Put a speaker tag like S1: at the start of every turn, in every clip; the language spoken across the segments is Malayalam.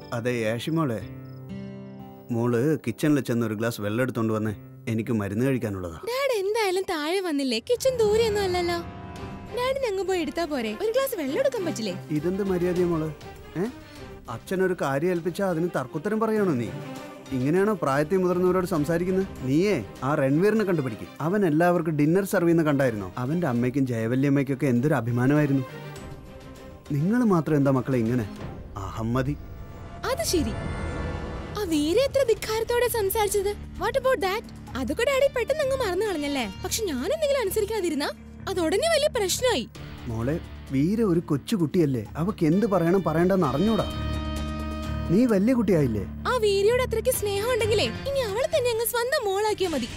S1: അതെ ഏഷിമോളെ മോള് കിച്ചണിൽ ചെന്ന് ഒരു ഗ്ലാസ് വെള്ളം എടുത്തോണ്ട് വന്നേ എനിക്ക് മരുന്ന് കഴിക്കാനുള്ളതാ
S2: ഡാഡ് എന്തായാലും താഴെ വന്നില്ലേ കിച്ചൺ ദൂരെയൊന്നും അല്ലല്ലോ ഡാഡിന് അങ്ങ് പോയി എടുത്താ പോരെ ഒരു ഗ്ലാസ് വെള്ളം എടുക്കാൻ പറ്റില്ലേ
S1: ഇതെന്ത് മര്യാദയാ മോള് ഏ അച്ഛനൊരു കാര്യം ഏൽപ്പിച്ചാ അതിന് തർക്കുത്തരം പറയണോ നീ ഇങ്ങനെയാണോ പ്രായത്തിൽ മുതിർന്നവരോട് സംസാരിക്കുന്നത് നീയേ ആ രൺവീറിനെ കണ്ടുപിടിക്കും അവൻ എല്ലാവർക്കും ഡിന്നർ സർവ് ചെയ്യുന്ന കണ്ടായിരുന്നോ അവന്റെ അമ്മയ്ക്കും ജയവല്യമ്മയ്ക്കും ഒക്കെ എന്തൊരു അഭിമാനമായിരുന്നു നിങ്ങൾ മാത്രം എന്താ മക്കളെ ഇങ്ങനെ അഹമ്മതി
S2: അത് ശരി ആ വീര എത്ര ധിക്കാരത്തോടെ സംസാരിച്ചത് വാട്ട് അബൌട്ട് ദാറ്റ് അതൊക്കെ ഡാഡി പെട്ടെന്ന് അങ്ങ് മറന്നു കളഞ്ഞല്ലേ പക്ഷെ ഞാൻ എന്തെങ്കിലും അനുസരിക്കാതിരുന്ന അത് ഉടനെ വലിയ പ്രശ്നമായി
S1: മോളെ വീര ഒരു കൊച്ചുകുട്ടിയല്ലേ അവക്ക് എന്ത് പറയണം പറയണ്ടെന്ന് അറിഞ്ഞൂടാ നീ വലിയ കുട്ടിയായില്ലേ
S2: ആ വീരയോട് അത്രയ്ക്ക് സ്നേഹം ഉണ്ടെങ്കിലേ ഇനി അവളെ തന്നെ അങ്ങ് സ്വന്തം മോളാക്കിയാ മതി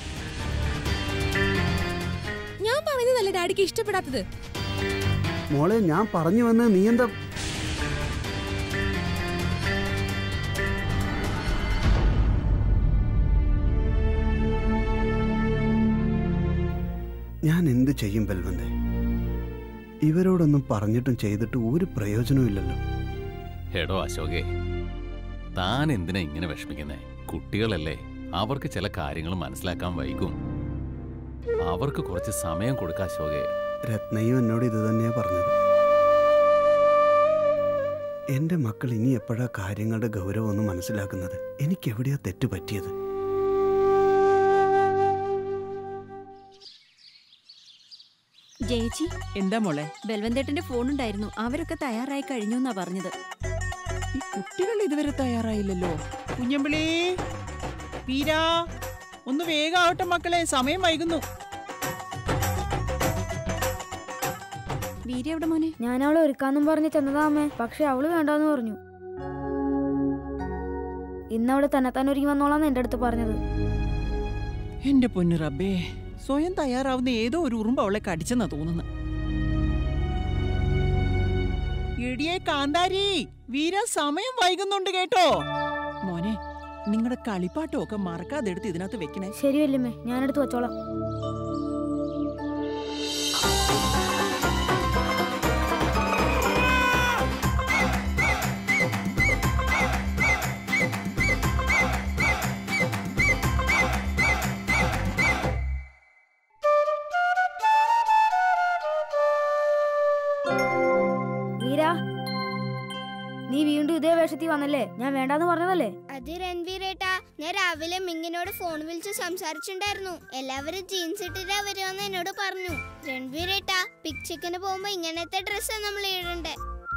S2: ഞാൻ പറയുന്നതല്ല ഡാഡിക്ക് ഇഷ്ടപ്പെടാത്തത്
S1: മോളെ ഞാൻ പറഞ്ഞു വന്ന് നീ എന്താ ഞാൻ എന്ത് ചെയ്യും ബൽവന്തേ ഇവരോടൊന്നും പറഞ്ഞിട്ടും ചെയ്തിട്ടും ഒരു പ്രയോജനവും ഇല്ലല്ലോ
S3: എടോ അശോകേ താൻ എന്തിനാ ഇങ്ങനെ വിഷമിക്കുന്നേ കുട്ടികളല്ലേ അവർക്ക് ചില കാര്യങ്ങൾ മനസ്സിലാക്കാൻ വൈകും അവർക്ക് കുറച്ച് സമയം കൊടുക്കാം അശോകേ
S1: രത്നയും എന്നോട് ഇത് തന്നെയാ പറഞ്ഞത് എന്റെ മക്കൾ ഇനി എപ്പോഴാ കാര്യങ്ങളുടെ ഗൗരവം ഒന്ന് മനസ്സിലാക്കുന്നത് എനിക്ക് എവിടെയാ തെറ്റ് പറ്റിയത്
S4: ജയിച്ചി
S5: എന്താ മോളെ
S4: ബൽവന്തേട്ടന്റെ ഫോൺ ഉണ്ടായിരുന്നു അവരൊക്കെ തയ്യാറായി കഴിഞ്ഞു എന്നാ പറഞ്ഞത്
S5: ഈ കുട്ടികൾ ഇതുവരെ തയ്യാറായില്ലല്ലോ കുഞ്ഞമ്പിളി വീരാ ഒന്ന് വേഗം ആവട്ടെ മക്കളെ സമയം വൈകുന്നു
S4: വീര എവിടെ മോനെ
S6: ഞാൻ അവളെ ഒരുക്കാന്നും പറഞ്ഞ് ചെന്നതാ അമ്മേ പക്ഷെ അവള് വേണ്ടാന്ന് പറഞ്ഞു ഇന്ന് അവള് തന്നെത്താൻ ഒരുങ്ങി വന്നോളാന്ന് എന്റെ അടുത്ത് പറഞ്ഞത്
S5: എന്റെ പൊന്നു റബ്ബേ സ്വയം തയ്യാറാവുന്ന ഏതോ ഒരു ഉറുമ്പ് അവളെ കടിച്ചെന്നാ തോന്നുന്നു എടിയേ കാന്താരി വീര സമയം വൈകുന്നുണ്ട് കേട്ടോ മോനെ നിങ്ങളുടെ കളിപ്പാട്ടം ഒക്കെ മറക്കാതെ എടുത്ത് ഇതിനകത്ത് വെക്കണേ
S6: ശരി വല്യമ്മേ ഞാനെടുത്ത് വെച്ചോളാം വീര നീ വീണ്ടും ഇതേ വേഷത്തിൽ വന്നല്ലേ ഞാൻ വേണ്ടാന്ന് പറഞ്ഞതല്ലേ
S7: അത് രൺവീരേട്ടാ ഞാൻ രാവിലെ മിങ്ങിനോട് ഫോൺ വിളിച്ച് സംസാരിച്ചിട്ടുണ്ടായിരുന്നു എല്ലാവരും ജീൻസ് ഇട്ടിട്ടാ വരുമെന്ന് എന്നോട് പറഞ്ഞു രൺവീരേട്ടാ പിക്ചിക്കിന് പോകുമ്പോ ഇങ്ങനത്തെ ഡ്രസ്സാ നമ്മൾ ഇടണ്ടേ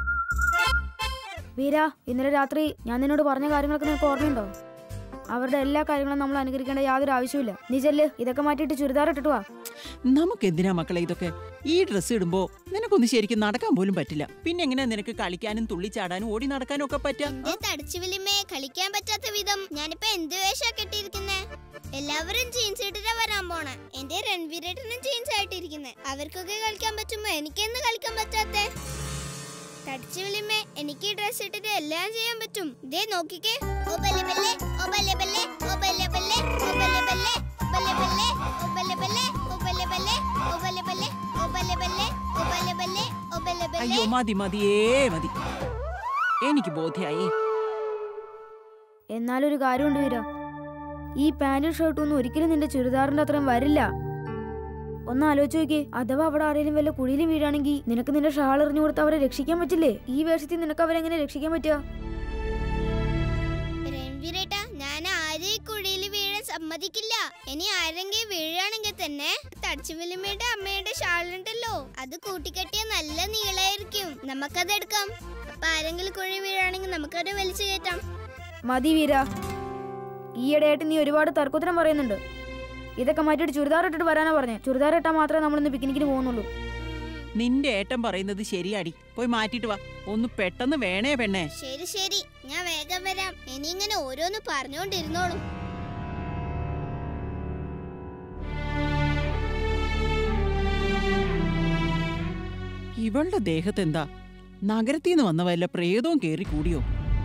S6: വീര ഇന്നലെ രാത്രി ഞാൻ നിന്നോട് പറഞ്ഞ കാര്യങ്ങളൊക്കെ നിനക്ക് ഓർമ്മയുണ്ടോ അവരുടെ എല്ലാ കാര്യങ്ങളും നമ്മൾ അനുകരിക്കേണ്ട യാതൊരു ആവശ്യമില്ല നീ ചെല്ല് ഇതൊക്കെ മാറ്റിയിട്ട് ചുരിദാർ ഇട്ടിട്ട് വാ
S5: നമുക്ക് എന്തിനാ മക്കളെ ഇതൊക്കെ ഈ ഡ്രസ്സ് ഇടുമ്പോ നിനക്കൊന്നും ശരിക്കും നടക്കാൻ പോലും പറ്റില്ല പിന്നെ എങ്ങനെയാ നിനക്ക് കളിക്കാനും തുള്ളിച്ചാടാനും ഓടി നടക്കാനും ഒക്കെ പറ്റാ
S7: എന്റെ തടിച്ചു വലിമേ കളിക്കാൻ പറ്റാത്ത വിധം ഞാനിപ്പോ എന്ത് വേഷാ കെട്ടിയിരിക്കുന്നേ എല്ലാവരും ജീൻസ് ഇട്ടിട്ടാ വരാൻ പോണേ എന്റെ രൺവീരേട്ടനും ജീൻസ് ആയിട്ടിരിക്കുന്നേ അവർക്കൊക്കെ കളിക്കാൻ പറ്റുമ്പോ എനിക്കെന്ന് കളിക്കാൻ പറ്റാത്തേ തടിച്ചു വലിമേ എനിക്ക് ഈ ഡ്രസ് ഇട്ടിട്ട് എല്ലാം ചെയ്യാൻ പറ്റും ദേ നോക്കിക്കേ ഓ ബല്ലെ ബല്ലെ ഓ ബല്ലെ ബല്ലെ ഓ ബല്ലെ ബല്ലെ ഓ ബല്ലെ ബല്ലെ ഓ ബല്ലെ ബല്ലെ ഓ ബല്ലെ ബല്ലെ ഓ ബല്ലെ ബല്ലെ ഓ ബല്ലെ ബല്ലെ ഓ ബല്ലെ ബല്ലെ ഓ ബല്ലെ ബല്ലെ ഓ ബല്ലെ ബല്ലെ
S5: അയ്യോ മതി മതിയേ മതി എനിക്ക് ബോധ്യായേ
S6: എന്നാലൊരു കാര്യമുണ്ട് വീര ഈ പാന്റും ഷർട്ടും ഒന്നും ഒരിക്കലും നിന്റെ ചുരിദാറിന്റെ അത്രയും വരില്ല ഒന്ന് ആലോചിച്ച് നോക്കിയേ അഥവാ അവിടെ ആരെങ്കിലും വല്ല കുഴിയിലും വീഴാണെങ്കിൽ നിനക്ക് നിന്റെ ഷാൾ എറിഞ്ഞു കൊടുത്ത് അവരെ രക്ഷിക്കാൻ പറ്റില്ലേ ഈ വേഷത്തിൽ നിനക്ക് അവരെങ്ങനെ രക്ഷിക്കാൻ പറ്റുക
S7: രൺവീരേട്ടാ ഞാൻ ആരും ഈ കുഴിയിൽ വീഴാൻ സമ്മതിക്കില്ല ഇനി ആരെങ്കിലും വീഴുകയാണെങ്കിൽ തന്നെ തടിച്ചുവലിമയുടെ അമ്മയുടെ ഷാളുണ്ടല്ലോ അത് കൂട്ടിക്കെട്ടിയ നല്ല നീളായിരിക്കും നമുക്കത് എടുക്കാം അപ്പൊ ആരെങ്കിലും കുഴി വീഴുകയാണെങ്കിൽ നമുക്കത് വലിച്ചു കയറ്റാം
S6: മതി വീര ഈയിടെയായിട്ട് നീ ഒരുപാട് തർക്കുത്തരം പറയുന്നുണ്ട് ഇതൊക്കെ മാറ്റിയിട്ട് ചുരിദാർ ഇട്ടിട്ട് വരാനാ പറഞ്ഞേ ചുരിദാർ ഇട്ടാൽ മാത്രമേ നമ്മൾ ഇന്ന് പിക്നിക്കിന് പോകുന്നുള്ളൂ
S5: നിന്റെ ഏട്ടൻ പറയുന്നത് ശരിയാടി പോയി മാറ്റിട്ട് വാ ഒന്ന് പെട്ടെന്ന് വേണേ പെണ്ണേ
S7: ശരി ശരി ഞാൻ വേഗം വരാം ഇനി ഇങ്ങനെ ഓരോന്ന് പറഞ്ഞുകൊണ്ടിരുന്നോളും
S5: ഇവളുടെ ദേഹത്ത് എന്താ നഗരത്തിൽ നിന്ന് വന്ന വല്ല പ്രേതവും കേറി കൂടിയോ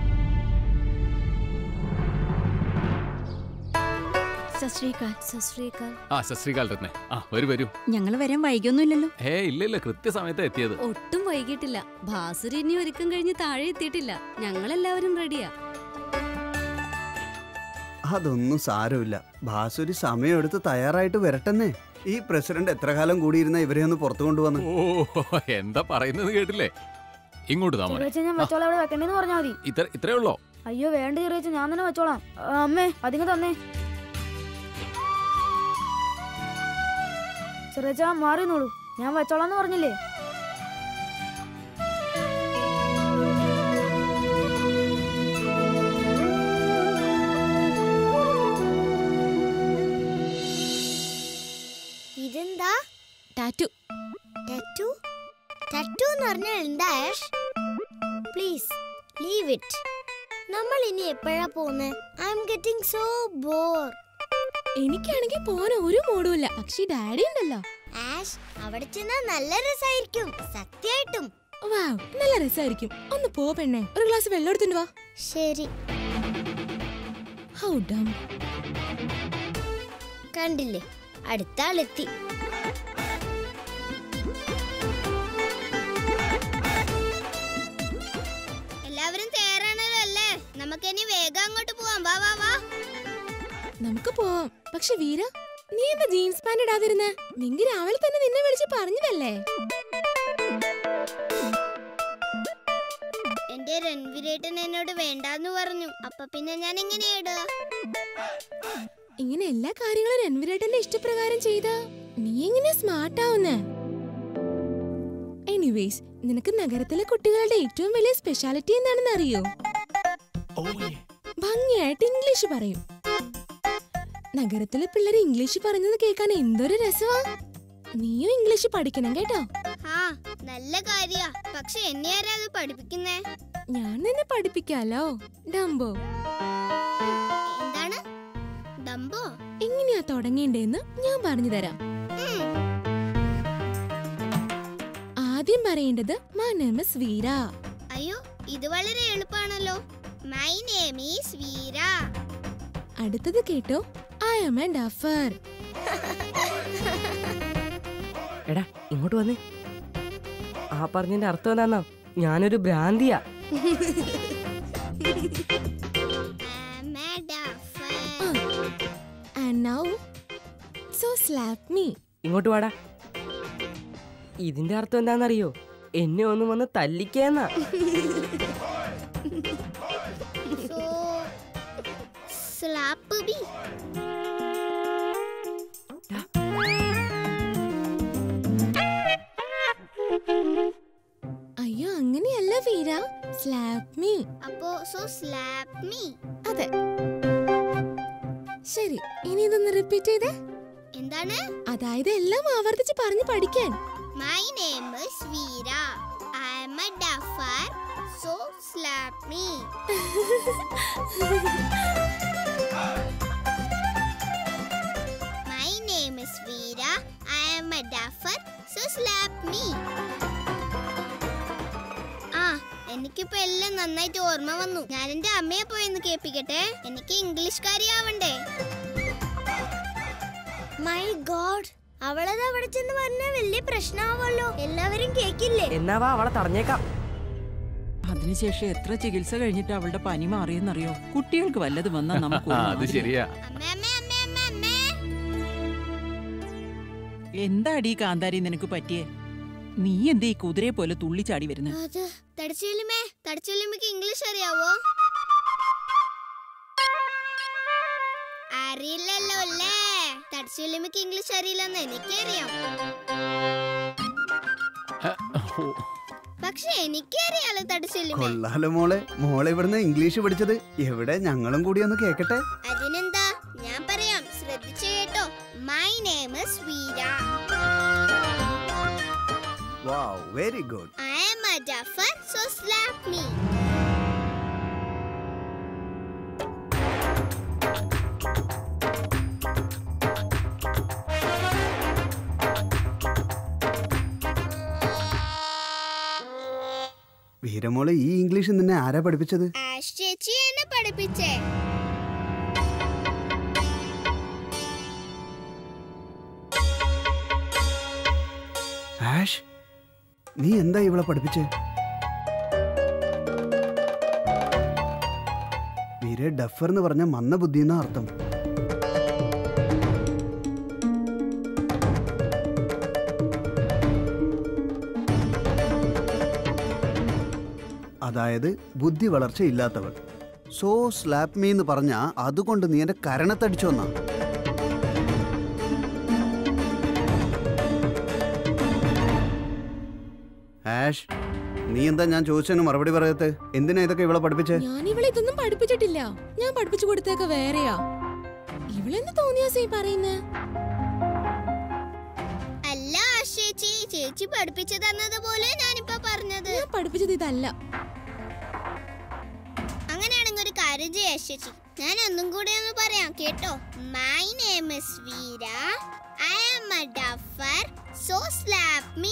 S4: സശ്രീകാൽ സശ്രീകാൽ
S3: ആ ശശ്രീകാൽ രത്നെ ആ വരൂ വരൂ
S4: ഞങ്ങൾ വരാൻ വൈകിയൊന്നുമില്ലല്ലോ
S3: ഏ ഇല്ല ഇല്ല കൃത്യസമയത്ത് എത്തിയത്
S8: ഒട്ടും വൈകിട്ടില്ല ഭാസുരി ഇനി ഒരുക്കം കഴിഞ്ഞ് താഴെ എത്തിയിട്ടില്ല ഞങ്ങളെല്ലാവരും റെഡിയാ
S1: അതൊന്നും സാരമില്ല ഭാസുരി സമയമെടുത്ത് തയ്യാറായിട്ട് വരട്ടെന്നേ ഈ പ്രസിഡന്റ് എത്ര കാലം കൂടിയിരുന്ന ഇവരെ ഒന്ന് പുറത്തു കൊണ്ടുവന്ന്
S3: ഓ എന്താ പറയുന്നത് കേട്ടില്ലേ ഇങ്ങോട്ട് താ മോനെ
S6: ചെറിയച്ച ഞാൻ വെച്ചോളാം അവിടെ വെക്കണ്ടെന്ന് പറഞ്ഞാൽ മതി
S3: ഇത്ര ഇത്രേ ഉള്ളോ
S6: അയ്യോ വേണ്ട ചെറിയച്ച ഞാൻ തന്നെ വെച്ചോളാം ആ, അമ്മേ അതിങ്ങ് തന്നേ ചെറിയച്ച മാറി നോളൂ ഞാൻ വെച്ചോളാന്ന് പറഞ്ഞില്ലേ
S7: ഇതെന്താ
S2: ടാറ്റു
S7: ടാറ്റു ടാറ്റു എന്ന് പറഞ്ഞാൽ എന്താ ആഷ് പ്ലീസ് ലീവ് ഇറ്റ് നമ്മൾ ഇനി എപ്പോഴാ പോകുന്നത് I'm getting so bore
S2: എനിക്കാണെങ്കിൽ പോകാൻ ഒരു മൂടും ഇല്ല പക്ഷേ ഡാഡി ഉണ്ടല്ലോ
S7: ആഷ് അവിടെ ചെന്നാൽ നല്ല രസമായിരിക്കും സത്യമായിട്ടും
S2: വാവ് നല്ല രസമായിരിക്കും ഒന്ന് പോ പെണ്ണേ ഒരു ഗ്ലാസ് വെള്ളം എടുത്തിട്ട് വാ
S7: ശരി
S2: ഹൗ ഡം
S7: കണ്ടില്ലേ അടുത്ത ആളെത്തി എല്ലാവരും തയ്യാറാണല്ലോ അല്ലേ നമുക്ക് ഇനി വേഗം അങ്ങോട്ട് പോവാം വാ വാ വാ
S2: നമുക്ക് പോവാം പക്ഷെ വീര നീ എന്താ ജീൻസ് പാന്റ് ഇടാതിരുന്നേ മിങ്കി രാവിലെ തന്നെ നിന്നെ വിളിച്ച് പറഞ്ഞതല്ലേ
S7: എന്റെ രൺവീരേട്ടൻ എന്നോട് വേണ്ടാന്ന് പറഞ്ഞു അപ്പൊ പിന്നെ ഞാൻ എങ്ങനെയാ ഇടുക
S2: ഇങ്ങനെ എല്ലാ കാര്യങ്ങളും രൺവീരേട്ടന്റെ ഇഷ്ടപ്രകാരം ചെയ്ത നീ എങ്ങനെ സ്മാർട്ട് ആവുന്നേ എനിവേസ് നിനക്ക് നഗരത്തിലെ കുട്ടികളുടെ ഏറ്റവും വലിയ സ്പെഷ്യാലിറ്റി എന്താണെന്ന് അറിയോ ഭംഗിയായിട്ട് ഇംഗ്ലീഷ് പറയും നഗരത്തിലെ പിള്ളേർ ഇംഗ്ലീഷ് പറയുന്നത് കേൾക്കാൻ എന്തൊരു രസമാ നീയും ഇംഗ്ലീഷ് പഠിക്കണം കേട്ടോ
S7: ആ നല്ല കാര്യ പക്ഷെ എന്നെ ആരാ അത് പഠിപ്പിക്കുന്നേ
S2: ഞാൻ നിന്നെ പഠിപ്പിക്കാലോ ഡംബോ
S7: എന്താണ് ഡംബോ
S2: എങ്ങനെയാ തുടങ്ങേണ്ടേന്ന് ഞാൻ പറഞ്ഞു തരാം
S7: ഉം,
S2: ആദ്യം പറയേണ്ടത് മൈ നെയിം ഇസ് വീര
S7: അയ്യോ ഇത് വളരെ എളുപ്പമാണല്ലോ മൈ നെയിം ഈസ് വീര
S2: അടുത്തത് കേട്ടോ ഐ ആം എ ഡഫർ
S8: എടാ ഇങ്ങോട്ട് വന്നേ ആ പറഞ്ഞതിന്റെ അർത്ഥം എന്താന്നാ ഞാനൊരു ഭ്രാന്തിയാ
S7: I'm a duffer.
S2: And now so slap me
S8: ഇങ്ങോട്ട് വാടാ ഇതിന്റെ അർത്ഥം എന്താണെന്നറിയോ എന്നെ ഒന്ന് വന്ന് തല്ലിക്കേന്നാ
S7: So, slap me.
S2: അയ്യോ അങ്ങനെയല്ല വീര സ്ലാപ്പ് മീ
S7: അപ്പോ സോ സ്ലാപ്പ് മീ
S2: അതെ ശരി ഇനി ഇതൊന്ന് റിപ്പീറ്റ് ചെയ്തേ
S7: എന്താണ്
S2: അതായത് എല്ലാം ആവർത്തിച്ച് പറഞ്ഞു പഠിക്കാൻ
S7: my name is Veera I'm a duffer so slap me my name is Veera I'm a duffer so slap me ആ എനിക്കിപ്പോ എല്ലാം നന്നായിട്ട് ഓർമ്മ വന്നു ഞാൻ എന്റെ അമ്മയെ പോയി ഒന്ന് കേൾപ്പിക്കട്ടെ എനിക്ക് ഇംഗ്ലീഷ് കാര്യാവണ്ടേ മൈ ഗോഡ് അവളത് അവിടെ ചെന്ന് പറഞ്ഞ വലിയ പ്രശ്നമാവല്ലോ എല്ലാവരും കേക്കില്ലേ
S8: എന്നാ വാ അവളെ തടഞ്ഞേക്കാം
S5: അതിനുശേഷം എത്ര ചികിത്സ കഴിഞ്ഞിട്ട് അവളുടെ പനി മാറിയെന്നറിയോ കുട്ടികൾക്ക് വല്ലത് വന്നാൽ നമുക്ക്
S3: ആ,
S5: ഒരു
S3: അത്
S5: മാതിരിയാ.
S3: ശരിയാ
S7: അമ്മേ അമ്മേ അമ്മേ അമ്മേ അമ്മേ
S5: എന്താടീ കാന്താരി നിനക്ക് പറ്റിയേ നീ എന്തേ ഈ കുതിരയെ പോലെ തുള്ളിച്ചാടി വരുന്നത്
S7: അത് തടച്ചുവല്ലുമേ തടച്ചുവല്ലുമ്മക്ക് ഇംഗ്ലീഷ് അറിയാവോ അറിയില്ലല്ലോ അല്ലേ തടച്ചുവല്ലുമ്മക്ക് ഇംഗ്ലീഷ് അറിയില്ലെന്ന് എനിക്കറിയാം
S3: ഓ,
S7: പക്ഷെ എനിക്കറിയാലോ തടച്ചുവല്ലുമേ
S1: കൊള്ളാലോ മോളെ മോളെ ഇവിടുന്ന് ഇംഗ്ലീഷ് പഠിച്ചത് എവിടെ ഞങ്ങളും കൂടി ഒന്ന് കേക്കട്ടെ
S7: അതിനെന്താ ഞാൻ പറയാം ശ്രദ്ധിച്ചു കേട്ടോ my name is Veera
S1: wow very good
S7: I am a duffer so slap me
S1: വീരമോളെ ഈ ഇംഗ്ലീഷ് നിന്നെ ആരാ പഠിപ്പിച്ചത്
S7: ആഷ് ചേച്ചി എന്നെ പഠിപ്പിച്ചേ
S1: ആഷ് നീ എന്താ ഇവളെ പഠിപ്പിച്ചേ വീരെ ഡഫർ എന്ന് പറഞ്ഞ മന്ദബുദ്ധി എന്നാ അർത്ഥം അതായത് ബുദ്ധി വളർച്ച ഇല്ലാത്തവൾ സോ സ്ലാപ്പ് മീ എന്ന് പറഞ്ഞ അതുകൊണ്ട് നീ എന്റെ കരണത്തടിച്ചോന്നാ ആഷ് നീ എന്താ ഞാൻ ചോദിച്ചതിന് മറുപടി പറയത്ത് എന്തിനാ ഇതൊക്കെ ഇവളെ പഠിപ്പിച്ചേ
S2: ഞാൻ ഇവളെ ഇതൊന്നും പഠിപ്പിച്ചിട്ടില്ല ഞാൻ പഠിപ്പിച്ചു കൊടുത്തേക്ക വേറെയാ ഇവളെന്ന് തോന്നിയാ സീ പറയുന്നേ
S7: അല്ല ചേച്ചി ചേച്ചി പഠിപ്പിച്ചു തന്നതുപോലെ ഞാനിപ്പോ പറഞ്ഞത്
S2: ഞാൻ പഠിപ്പിച്ചത് ഇതല്ല
S7: അങ്ങനെയാണെങ്കിൽ ഒരു കാര്യം ചെയ്യാ ചേച്ചി ഞാൻ ഒന്നും കൂടി ഒന്ന് പറയാം കേട്ടോ my name is Veera I am a duffer so slap me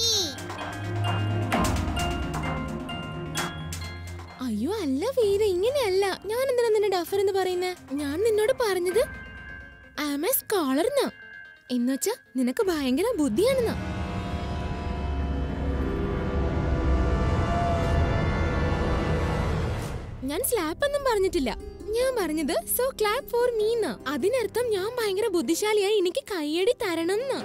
S2: അയ്യോ അല്ല വീര ഇങ്ങനെയല്ല ഞാൻ എന്തിനാ നിന്നെ ഡഫർ എന്ന് പറയുന്നേ ഞാൻ നിന്നോട് പറഞ്ഞത് ആം എ സ്കോളർ എന്നാ എന്നുവെച്ചാ നിനക്ക് ഭയങ്കര ബുദ്ധിയാണെന്നാ ഞാൻ സ്ലാപ്പ് ഒന്നും പറഞ്ഞിട്ടില്ല ഞാൻ പറഞ്ഞത് സോ ക്ലാപ്പ് ഫോർ മീ എന്നാ അതിനർത്ഥം ഞാൻ ഭയങ്കര ബുദ്ധിശാലിയായി എനിക്ക് കയ്യടി തരണം എന്നാ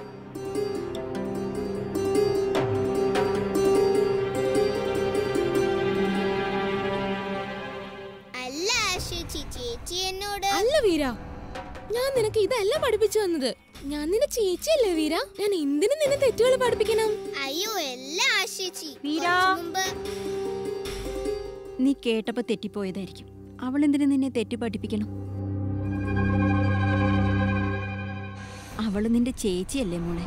S7: അല്ല ചേച്ചി ചേച്ചി എന്നോട്
S2: അല്ല വീര ഞാൻ നിനക്ക് ഇതല്ല പഠിപ്പിച്ചു തന്നത് ഞാൻ നിന്റെ ചേച്ചിയല്ലേ വീര ഞാൻ എന്തിനു നിന്നെ തെറ്റുകൾ പഠിപ്പിക്കണം
S7: അയ്യോ അല്ല ചേച്ചി
S4: വീര.
S7: കുറച്ച് മുമ്പ്
S4: നീ കേട്ടപ്പോ തെറ്റിപ്പോയതായിരിക്കും അവൾ എന്തിനു നിന്നെ തെറ്റി പഠിപ്പിക്കണം അവള് നിന്റെ ചേച്ചിയല്ലേ മോളെ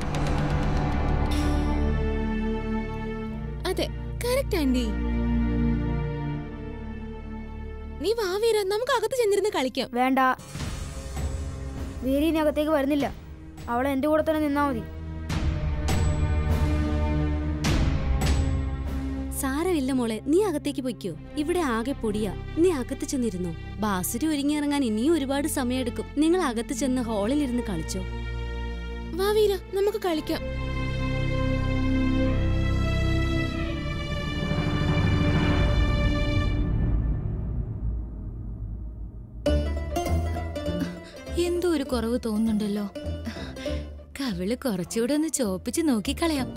S2: അതെ കറക്റ്റ് ആൻഡി നീ വാ വീര നമുക്ക് അകത്ത് ചെന്നിരുന്ന് കളിക്കാം
S6: വേണ്ട വീരി ഇനി അകത്തേക്ക് വരുന്നില്ല അവൾ എന്റെ കൂടെ തന്നെ നിന്നാ മതി
S9: സാരമില്ല മോളെ നീ അകത്തേക്ക് പൊയ്ക്കോ ഇവിടെ ആകെ പൊടിയാ നീ അകത്ത് ചെന്നിരുന്നോ ബാസുരി ഒരുങ്ങി ഇറങ്ങാൻ ഇനിയും ഒരുപാട് സമയമെടുക്കും നിങ്ങൾ അകത്ത് ചെന്ന് ഹാളിൽ ഇരുന്ന് കളിച്ചോ
S2: വാ വീര നമുക്ക് കളിക്കാം
S10: എന്തോ ഒരു കുറവ് തോന്നുന്നുണ്ടല്ലോ കവിള് കുറച്ചുകൂടെ ഒന്ന് ചോപ്പിച്ച് നോക്കിക്കളയാം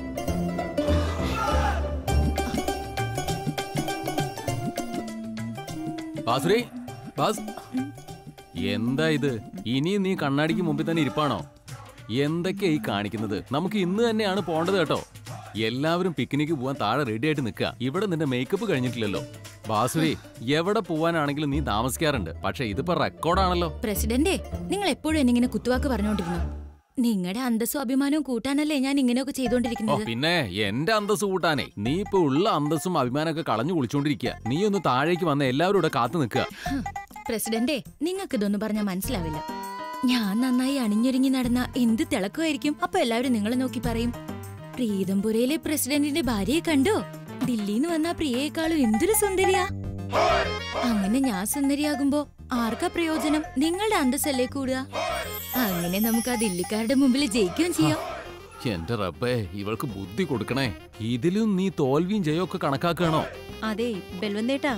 S3: ബാസുരേ ബാസ് എന്താ ഇത് ഇനിയും നീ കണ്ണാടിക്ക് മുമ്പിൽ തന്നെ ഇരിപ്പാണോ എന്തൊക്കെയാ ഈ കാണിക്കുന്നത് നമുക്ക് ഇന്ന് തന്നെയാണ് പോണ്ടത് കേട്ടോ എല്ലാവരും പിക്നിക്ക് പോവാൻ താഴെ റെഡി ആയിട്ട് നിൽക്കുക ഇവിടെ നിന്റെ മേക്കപ്പ് കഴിഞ്ഞിട്ടില്ലല്ലോ ബാസുരി എവിടെ പോവാനാണെങ്കിലും നീ താമസിക്കാറുണ്ട് പക്ഷെ ഇതിപ്പോ റെക്കോർഡാണല്ലോ
S10: പ്രസിഡന്റേ നിങ്ങൾ എപ്പോഴും എന്നിങ്ങനെ കുത്തുവാക്ക് പറഞ്ഞോണ്ടിരുന്നു നിങ്ങളുടെ അന്തസ്സും അഭിമാനവും കൂട്ടാനല്ലേ ഞാൻ ഇങ്ങനെയൊക്കെ
S3: ഓ
S10: ചെയ്തോണ്ടിരിക്കുന്നത്
S3: പിന്നെ എന്റെ അന്തസ് കൂട്ടാനേ നീ ഇപ്പൊ ഉള്ള അന്തസ്സും അഭിമാനമൊക്കെ കളഞ്ഞു കുളിച്ചോണ്ടിരിക്കുക നീ ഒന്ന് താഴേക്ക് വന്ന് എല്ലാവരും ഇവിടെ കാത്തു നിൽക്കുക
S10: പ്രസിഡന്റേ നിങ്ങൾക്ക് ഇതൊന്നും പറഞ്ഞാൽ മനസ്സിലാവില്ല ഞാൻ നന്നായി അണിഞ്ഞൊരുങ്ങി നടന്ന എന്ത് തിളക്കമായിരിക്കും അപ്പൊ എല്ലാവരും നിങ്ങളെ നോക്കി പറയും പ്രീതംപുരയിലെ പ്രസിഡന്റിന്റെ ഭാര്യയെ കണ്ടോ ദില്ലിന്ന് വന്ന പ്രിയയെക്കാളും എന്തൊരു സുന്ദരിയാ അങ്ങനെ ഞാൻ സുന്ദരിയാകുമ്പോ ആർക്കാ പ്രയോജനം നിങ്ങളുടെ അന്തസ്സല്ലേ കൂടുക അങ്ങനെ നമുക്ക് ആ ദില്ലിക്കാരുടെ മുമ്പിൽ ജയിക്കുകയും ചെയ്യാം
S3: എന്റെ റബ്ബേ ഇവൾക്ക് ബുദ്ധി കൊടുക്കണേ ഇതിലും നീ തോൽവിയും ജയമൊക്കെ കണക്കാക്കണോ
S4: അതെ ബൽവന്തേട്ടാ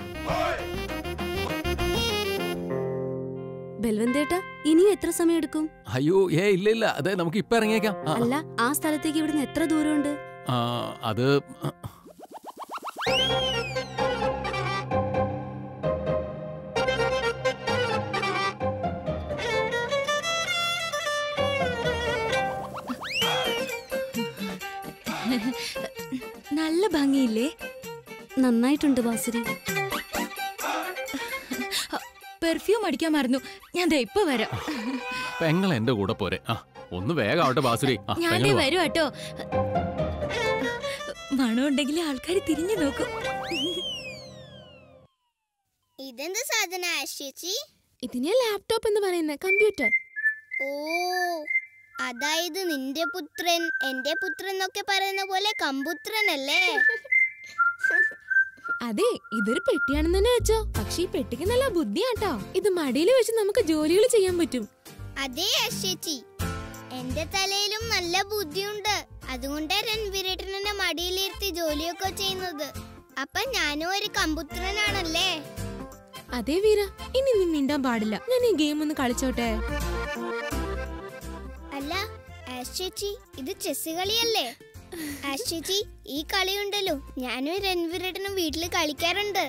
S9: ബൽവന്തേട്ട ഇനിയും എത്ര സമയം എടുക്കും
S3: അയ്യോ ഏ ഇല്ല ഇല്ല അതെ നമുക്ക് ഇപ്പൊ ഇറങ്ങിയേക്കാം ആ,
S9: അല്ല ആ സ്ഥലത്തേക്ക് ഇവിടുന്ന് എത്ര ദൂരമുണ്ട്
S3: ആ, അത്
S10: നല്ല ഭംഗിയില്ലേ
S9: നന്നായിട്ടുണ്ട് ബാസുരി
S10: പെർഫ്യൂം അടിക്കാൻ മറന്നു ഞാൻ ദേ ഇപ്പൊ വരാം
S3: പെങ്ങൾ എന്റെ കൂടെ പോരെ ആ ഒന്ന് വേഗം ആവട്ടെ ബാസുരി ആ,
S10: ഞാൻ
S3: പെങ്ങള്
S10: ദേ
S3: വാ.
S10: വരും കേട്ടോ മണമുണ്ടെങ്കിൽ ആൾക്കാർ തിരിഞ്ഞു നോക്കും
S7: ഇതെന്ത് സാധന ചേച്ചി
S2: ഇതിനെ ലാപ്ടോപ്പ് എന്ന് പറയുന്നത് കമ്പ്യൂട്ടർ
S7: ഓ അതായത് നിന്റെ പുത്രൻ എന്റെ പുത്രൻ എന്നൊക്കെ പറയുന്ന പോലെ കമ്പുത്രനല്ലേ
S2: അതെ ഇതൊരു പെട്ടിയാണെന്ന് തന്നെ വെച്ചോ പക്ഷെ ഈ പെട്ടിക്ക് നല്ല ബുദ്ധിയാട്ടോ ഇത് മടിയിൽ വെച്ച് നമുക്ക് ജോലികൾ ചെയ്യാൻ പറ്റും
S7: അതേ ചേച്ചി എന്റെ തലയിലും നല്ല ബുദ്ധിയുണ്ട് അതുകൊണ്ട് രൺവീരേട്ടനെ മടിയിലിരുത്തി ജോലിയൊക്കെ ചെയ്യുന്നത് അപ്പൊ ഞാനും ഒരു കമ്പുത്രനാണല്ലേ
S2: അതെ വീര ഇനി നീ മിണ്ടാൻ പാടില്ല ഞാൻ ഈ ഗെയിം ഒന്ന് കളിച്ചോട്ടെ
S7: അല്ല ആഷ് ചേച്ചി ഇത് ചെസ് കളിയല്ലേ ആഷ് ചേച്ചി ഈ കളിയുണ്ടല്ലോ ഞാനും രൺവീരേട്ടനും വീട്ടിൽ കളിക്കാറുണ്ട്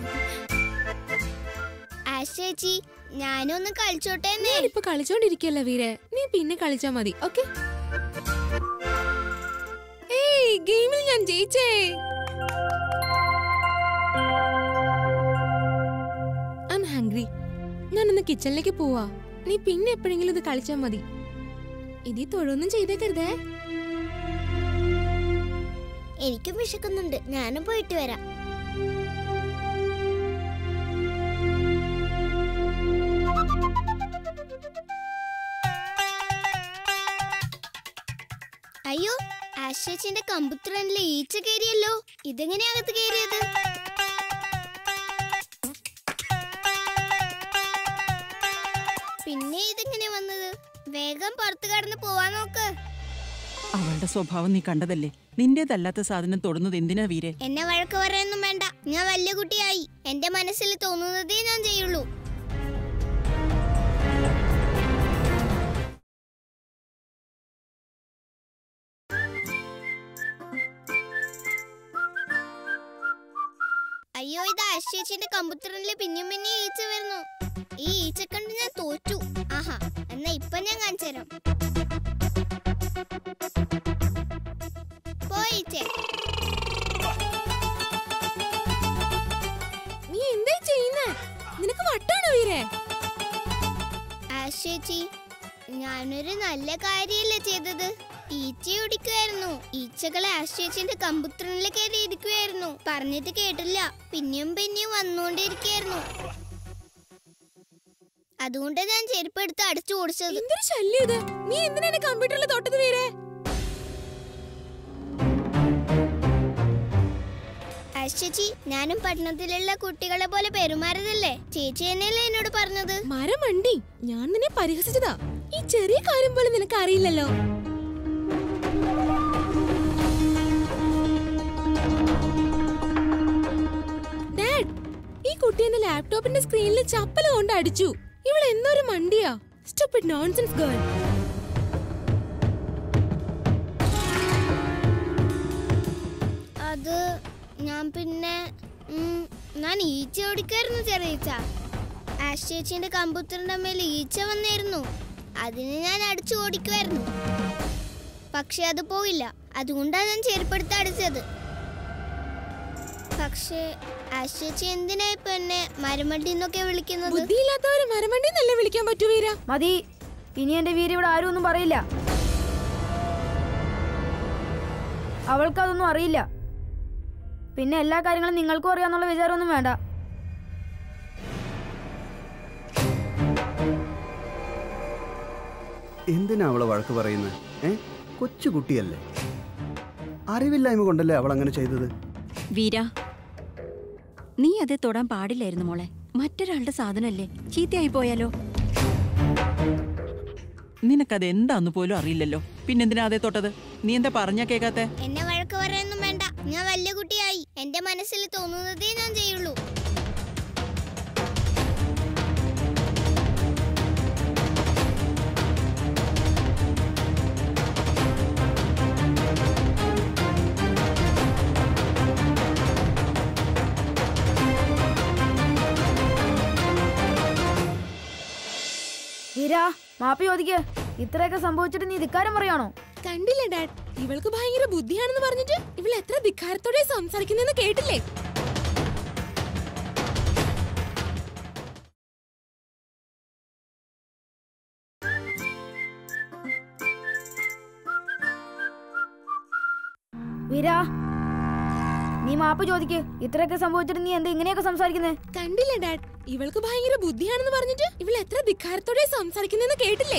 S7: ആഷ് ചേച്ചി ഞാനും ഒന്ന് കളിച്ചോട്ടെ
S2: ഞാനിപ്പോ കളിച്ചോണ്ടിരിക്കല്ല വീരെ നീ പിന്നെ കളിച്ചാ മതി ഓക്കെ ഏയ് ഗെയിമിൽ ഞാൻ ജയിച്ചേ ഐ ഹംഗ്രി ഞാനൊന്ന് കിച്ചണിലേക്ക് പോവാ നീ പിന്നെ എപ്പോഴെങ്കിലും ഇത് കളിച്ചാ മതി ഇതി തൊഴൊന്നും ചെയ്തേക്കരുതേ
S7: എനിക്കും വിശക്കുന്നുണ്ട് ഞാനും പോയിട്ട് വരാം അയ്യോ ആശേച്ചിന്റെ കമ്പുത്രനിലെ ഈച്ച കയറിയല്ലോ ഇതെങ്ങനെയാ അകത്ത് കയറിയത് പിന്നെ ഇതെങ്ങനെ വന്നത് വേഗം പുറത്തു കടന്ന് പോവാൻ നോക്ക്
S5: അവളുടെ സ്വഭാവം നീ കണ്ടതല്ലേ നിന്റേതല്ലാത്ത സാധനം തൊടുന്നത് എന്തിനാ വീരെ
S7: എന്നെ വഴക്ക് പറയാനൊന്നും വേണ്ട ഞാൻ വലിയ കുട്ടിയായി എന്റെ മനസ്സിൽ തോന്നുന്നതേ ഞാൻ ചെയ്യുള്ളൂ അയ്യോ ഇത് ആശേച്ചിന്റെ കമ്പുത്തറിലെ പിന്നെയും പിന്നെ ഈച്ച വരുന്നു ഈ ഈച്ച കണ്ട് ഞാൻ തോറ്റു ആഹാ എന്നാ ഇപ്പൊ ഞാൻ കാണിച്ചു തരാം പോയിച്ചേ
S2: നീ എന്താ ചെയ്യുന്നേ നിനക്ക് വട്ടാണോ വീരെ
S7: ആശേച്ചി ഞാനൊരു നല്ല കാര്യല്ലേ ചെയ്തത് ഈച്ച ഓടിക്കുമായിരുന്നു ഈച്ചകളെ ആശേച്ചിന്റെ കമ്പുത്രനിൽ കയറി ഇരിക്കുമായിരുന്നു പറഞ്ഞിട്ട് കേട്ടില്ല പിന്നെയും പിന്നെയും വന്നുകൊണ്ടിരിക്കുകയായിരുന്നു അതുകൊണ്ട് ഞാൻ ചെരുപ്പ് എടുത്ത് അടിച്ചു ഓടിച്ചത്
S2: എന്തൊരു ശല്യം ഇത് നീ എന്തിനാ എന്നെ കമ്പ്യൂട്ടറിൽ തൊട്ടത് വീരെ
S7: ആശേച്ചി ഞാനും പട്ടണത്തിലുള്ള കുട്ടികളെ പോലെ പെരുമാറതല്ലേ ചേച്ചി തന്നെയല്ലേ എന്നോട് പറഞ്ഞത്
S2: മരമണ്ടി ഞാൻ നിന്നെ പരിഹസിച്ചതാ ഈ ചെറിയ കാര്യം പോലും നിനക്ക് അറിയില്ലല്ലോ ഡാഡ് ഈ കുട്ടി എന്റെ ലാപ്ടോപ്പിന്റെ സ്ക്രീനിൽ ചപ്പല കൊണ്ട് അടിച്ചു ഇവൾ എന്നൊരു മണ്ടിയാ സ്റ്റുപ്പിഡ് നോൺസെൻസ് ഗേൾ
S7: അത് ഞാൻ പിന്നെ ഉം, ഞാൻ ഈച്ച ഓടിക്കായിരുന്നു ചെറിയച്ച ആഷ് ചേച്ചിന്റെ കമ്പൂത്തറിന്റെ മേൽ ഈച്ച വന്നായിരുന്നു അതിന് ഞാൻ അടിച്ചു ഓടിക്കുമായിരുന്നു പക്ഷെ അത് പോയില്ല അതുകൊണ്ടാണ് ഞാൻ ചെരുപ്പെടുത്ത് അടിച്ചത് പക്ഷേ ആഷ് ചേച്ചി എന്തിനാ ഇപ്പൊ എന്നെ മരമണ്ടി എന്നൊക്കെ വിളിക്കുന്നത്
S2: ബുദ്ധിയില്ലാത്തവര് മരമണ്ടി എന്നല്ലേ വിളിക്കാൻ പറ്റൂ വീര
S6: മതി ഇനി എന്റെ വീര് ഇവിടെ ആരും ഒന്നും പറയില്ല അവൾക്കതൊന്നും അറിയില്ല പിന്നെ എല്ലാ കാര്യങ്ങളും നിങ്ങൾക്കും അറിയാന്നുള്ള വിചാരമൊന്നും വേണ്ട
S1: എന്തിനാ അവളെ വഴക്ക് പറയുന്നത് ഏ കൊച്ചു കുട്ടിയല്ലേ അറിവില്ലായ്മ കൊണ്ടല്ലേ അവൾ അങ്ങനെ ചെയ്തത്
S4: വീര നീ അത് തൊടാൻ പാടില്ലായിരുന്നു മോളെ മറ്റൊരാളുടെ സാധനല്ലേ ചീത്തയായി പോയാലോ
S5: നിനക്കത് എന്താന്ന് പോലും അറിയില്ലല്ലോ പിന്നെന്തിനാ അതേ തൊട്ടത് നീ എന്താ പറഞ്ഞാ കേക്കാത്തെ
S7: എന്നെ വഴക്ക് പറയാനൊന്നും വേണ്ട ഞാൻ വലിയ കുട്ടിയായി എന്റെ മനസ്സിൽ തോന്നുന്നതേ ഞാൻ ചെയ്യുള്ളൂ
S6: വീരാ മാപ്പി ചോദിക്ക് ഇത്രയൊക്കെ സംഭവിച്ചിട്ട് നീ ധിക്കാരം പറയാണോ
S2: കണ്ടില്ല ഡാഡ് ഇവൾക്ക് ഭയങ്കര ബുദ്ധിയാണെന്ന് പറഞ്ഞിട്ട് ഇവൾ എത്ര ധിക്കാരത്തോടെ സംസാരിക്കുന്നെന്ന് കേട്ടില്ലേ
S6: വീരാ നീ മാപ്പ് ചോദിക്ക് ഇത്രയൊക്കെ സംഭവിച്ചിട്ട് നീ എന്താ ഇങ്ങനെയൊക്കെ സംസാരിക്കുന്നേ
S2: കണ്ടില്ല ഡാഡ് ഇവൾക്ക് ഭയങ്കര ബുദ്ധിയാണെന്ന് പറഞ്ഞിട്ട് ഇവൾ എത്ര ധിക്കാരത്തോടെ സംസാരിക്കുന്നെന്ന് കേട്ടില്ലേ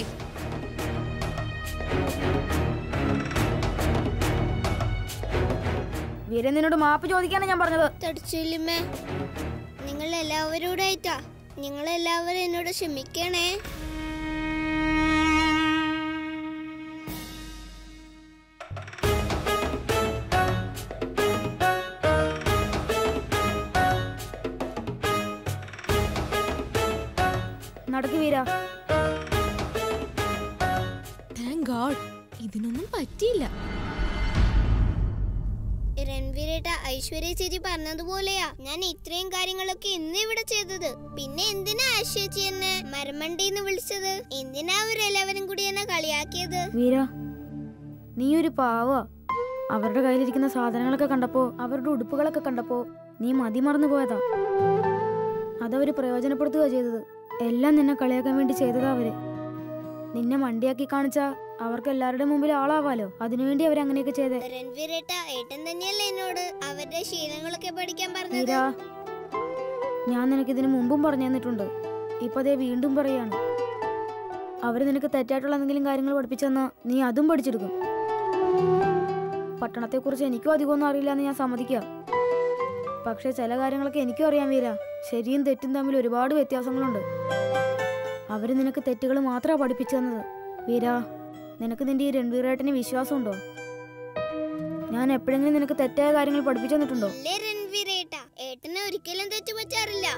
S6: വീരൻ നിന്നോട് മാപ്പ് ചോദിക്കാനാണ് ഞാൻ പറഞ്ഞത്
S7: തടിച്ചില്ലമ്മേ നിങ്ങൾ എല്ലാവരോടായിട്ടാ നിങ്ങൾ എല്ലാവരും എന്നോട് ക്ഷമിക്കണേ
S6: നടക്ക് വീര
S2: താങ്ക് ഗോഡ് ഇതിനൊന്നും പറ്റിയില്ല
S7: രൺവീരേട്ട ഐശ്വര്യ ചേച്ചി പറഞ്ഞതുപോലെയാ ഞാൻ ഇത്രയും കാര്യങ്ങളൊക്കെ ഇന്ന് ഇവിടെ ചെയ്തത് പിന്നെ എന്തിനാ ചേച്ചി എന്നെ മരമണ്ടിന്ന് വിളിച്ചത് എന്തിനാ അവരെല്ലാവരും കൂടി എന്നെ കളിയാക്കിയത്
S6: വീര നീ ഒരു പാവ അവരുടെ കയ്യിലിരിക്കുന്ന സാധനങ്ങളൊക്കെ കണ്ടപ്പോ അവരുടെ ഉടുപ്പുകളൊക്കെ കണ്ടപ്പോ നീ മതി മറന്നു പോയതാ അതവര് പ്രയോജനപ്പെടുത്തുക ചെയ്തത് എല്ലാം നിന്നെ കളിയാക്കാൻ വേണ്ടി ചെയ്തതാ അവര് നിന്നെ മണ്ടിയാക്കി കാണിച്ച അവർക്ക് എല്ലാവരുടെ മുമ്പിൽ ആളാവാലോ അതിനുവേണ്ടി അവരങ്ങനെയൊക്കെ ചെയ്തേ
S7: രൺവീരേട്ട ഏട്ടൻ തന്നെയല്ലേ എന്നോട് അവരുടെ ശീലങ്ങളൊക്കെ പഠിക്കാൻ പറഞ്ഞത്
S6: വീര ഞാൻ നിനക്ക് ഇതിനു മുമ്പും പറഞ്ഞു തന്നിട്ടുണ്ട് ഇപ്പൊ അതേ വീണ്ടും പറയാണ് അവര് നിനക്ക് തെറ്റായിട്ടുള്ള എന്തെങ്കിലും കാര്യങ്ങൾ പഠിപ്പിച്ചെന്നാ നീ അതും പഠിച്ചെടുക്കും പട്ടണത്തെക്കുറിച്ച് എനിക്കും അധികമൊന്നും അറിയില്ല എന്ന് ഞാൻ സമ്മതിക്കാം പക്ഷെ ചില കാര്യങ്ങളൊക്കെ എനിക്കും അറിയാം വീര ശരിയും തെറ്റും തമ്മിൽ ഒരുപാട് വ്യത്യാസങ്ങളുണ്ട് അവര് നിനക്ക് തെറ്റുകൾ മാത്രമാണ് പഠിപ്പിച്ചു തന്നത് വീര നിനക്ക് നിന്റെ ഈ രൺവീറേട്ടന് വിശ്വാസമുണ്ടോ ഞാൻ എപ്പോഴെങ്കിലും നിനക്ക് തെറ്റായ കാര്യങ്ങൾ പഠിപ്പിച്ചു തന്നിട്ടുണ്ടോ
S7: ഇല്ലേ രൺവീരേട്ട ഏട്ടന് ഒരിക്കലും തെറ്റു പറ്റാറില്ല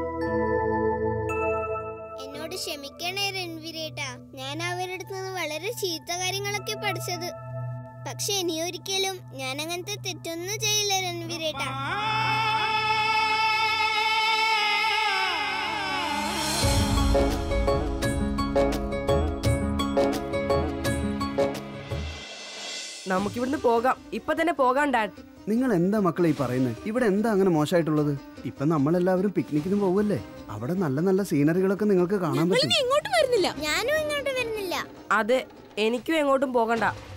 S7: എന്നോട് ക്ഷമിക്കണേ രൺവീരേട്ട ഞാൻ അവരുടെ അടുത്ത് നിന്ന് വളരെ ചീത്ത കാര്യങ്ങളൊക്കെ പഠിച്ചത് പക്ഷെ ഇനി ഒരിക്കലും ഞാൻ അങ്ങനത്തെ തെറ്റൊന്നും ചെയ്യില്ല രൺവീരേട്ട
S8: നമുക്കിവിടുന്ന് പോകാം ഇപ്പൊ തന്നെ പോകാം ഡാഡ്
S1: നിങ്ങൾ എന്താ മക്കളെ ഈ പറയുന്നത് ഇവിടെ എന്താ അങ്ങനെ മോശമായിട്ടുള്ളത് ഇപ്പൊ നമ്മളെല്ലാവരും പിക്നിക്കിന് പോവല്ലേ അവിടെ നല്ല നല്ല സീനറികളൊക്കെ നിങ്ങൾക്ക് കാണാൻ പറ്റും
S2: ഇങ്ങോട്ടും വരുന്നില്ല
S7: ഞാനും ഇങ്ങോട്ട് വരുന്നില്ല
S8: അതെ എനിക്കും എങ്ങോട്ടും പോകണ്ട